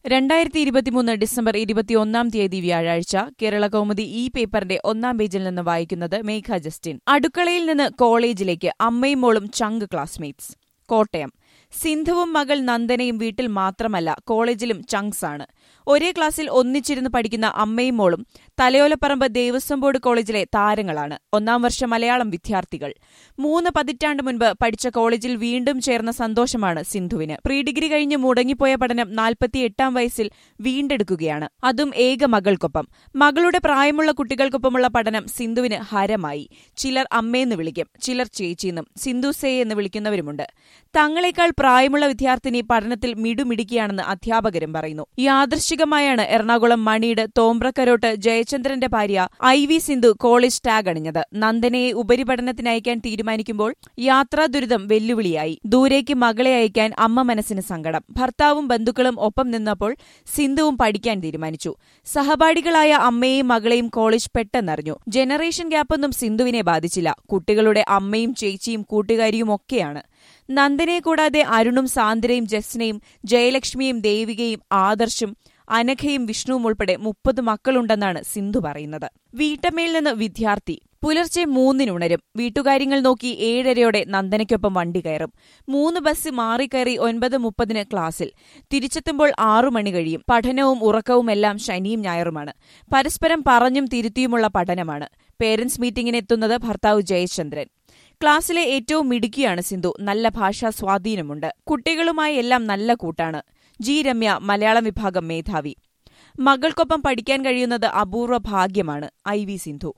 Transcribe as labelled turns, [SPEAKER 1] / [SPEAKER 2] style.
[SPEAKER 1] രണ്ടായിരത്തി ഇരുപത്തിമൂന്ന് ഡിസംബർ ഇരുപത്തിയൊന്നാം തീയതി വ്യാഴാഴ്ച കേരള കൗമുദി ഈ പേപ്പറിന്റെ ഒന്നാം പേജിൽ നിന്ന് വായിക്കുന്നത് മേഘ ജസ്റ്റിൻ അടുക്കളയിൽ നിന്ന് കോളേജിലേക്ക് അമ്മയും മോളും ചങ്ക് ക്ലാസ്മേറ്റ്സ് കോട്ടയം സിന്ധുവും മകൾ നന്ദനയും വീട്ടിൽ മാത്രമല്ല കോളേജിലും ചങ്ക്സ് ആണ് ഒരേ ക്ലാസ്സിൽ ഒന്നിച്ചിരുന്ന് പഠിക്കുന്ന അമ്മയും മോളും തലയോലപ്പറമ്പ് ദേവസ്വം ബോർഡ് കോളേജിലെ താരങ്ങളാണ് ഒന്നാം വർഷ മലയാളം വിദ്യാർത്ഥികൾ മൂന്ന് പതിറ്റാണ്ട് മുൻപ് പഠിച്ച കോളേജിൽ വീണ്ടും ചേർന്ന സന്തോഷമാണ് സിന്ധുവിന് പ്രീ ഡിഗ്രി കഴിഞ്ഞ് മുടങ്ങിപ്പോയ പഠനം നാൽപ്പത്തിയെട്ടാം വയസ്സിൽ വീണ്ടെടുക്കുകയാണ് അതും ഏക മകൾക്കൊപ്പം മകളുടെ പ്രായമുള്ള കുട്ടികൾക്കൊപ്പമുള്ള പഠനം സിന്ധുവിന് ഹരമായി ചിലർ അമ്മയെന്ന് വിളിക്കും ചിലർ ചേച്ചിയെന്നും സിന്ധുസേ എന്ന് വിളിക്കുന്നവരുമുണ്ട് തങ്ങളെക്കാൾ പ്രായമുള്ള വിദ്യാർത്ഥിനി പഠനത്തിൽ മിടുമിടിക്കുകയാണെന്ന് അധ്യാപകരും പറയുന്നു യാദൃശികമായാണ് എറണാകുളം മണിയുടെ തോമ്പ്രക്കരോട്ട് ജയചന്ദ്രന്റെ ഭാര്യ I V Sindhu college tag അണിഞ്ഞത് നന്ദനയെ ഉപരിപഠനത്തിന് അയക്കാൻ തീരുമാനിക്കുമ്പോൾ യാത്രാ ദുരിതം വെല്ലുവിളിയായി ദൂരേക്ക് മകളെ അയക്കാൻ അമ്മ മനസ്സിന് സങ്കടം ഭർത്താവും ബന്ധുക്കളും ഒപ്പം നിന്നപ്പോൾ സിന്ധുവും പഠിക്കാൻ തീരുമാനിച്ചു സഹപാഠികളായ അമ്മയെയും മകളെയും കോളേജ് പെട്ടെന്നറിഞ്ഞു ജനറേഷൻ ഗ്യാപ്പൊന്നും സിന്ധുവിനെ ബാധിച്ചില്ല കുട്ടികളുടെ അമ്മയും ചേച്ചിയും കൂട്ടുകാരിയും ഒക്കെയാണ് നന്ദനെ കൂടാതെ അരുണും സാന്ദ്രയും ജസ്നയും ജയലക്ഷ്മിയും ദേവികയും ആദർശും അനഘയും വിഷ്ണുവും ഉൾപ്പെടെ മുപ്പത് മക്കളുണ്ടെന്നാണ് സിന്ധു പറയുന്നത് വീട്ടമ്മയിൽ നിന്ന് വിദ്യാർത്ഥി പുലർച്ചെ മൂന്നിനുണരും വീട്ടുകാര്യങ്ങൾ നോക്കി ഏഴരയോടെ നന്ദനയ്ക്കൊപ്പം വണ്ടി കയറും മൂന്ന് ബസ് മാറിക്കയറി ഒൻപത് മുപ്പതിന് ക്ലാസ്സിൽ തിരിച്ചെത്തുമ്പോൾ ആറു മണി കഴിയും പഠനവും ഉറക്കവുമെല്ലാം ശനിയും ഞായറുമാണ് പരസ്പരം പറഞ്ഞും തിരുത്തിയുമുള്ള പഠനമാണ് പേരന്റ്സ് മീറ്റിംഗിനെത്തുന്നത് ഭർത്താവ് ജയചന്ദ്രൻ ക്ലാസ്സിലെ ഏറ്റവും മിടുക്കിയാണ് സിന്ധു നല്ല ഭാഷാ സ്വാധീനമുണ്ട് കുട്ടികളുമായി എല്ലാം നല്ല കൂട്ടാണ് ജി രമ്യ മലയാളം വിഭാഗം മേധാവി മകൾക്കൊപ്പം പഠിക്കാൻ കഴിയുന്നത് അപൂർവ ഭാഗ്യമാണ് ഐ വി സിന്ധു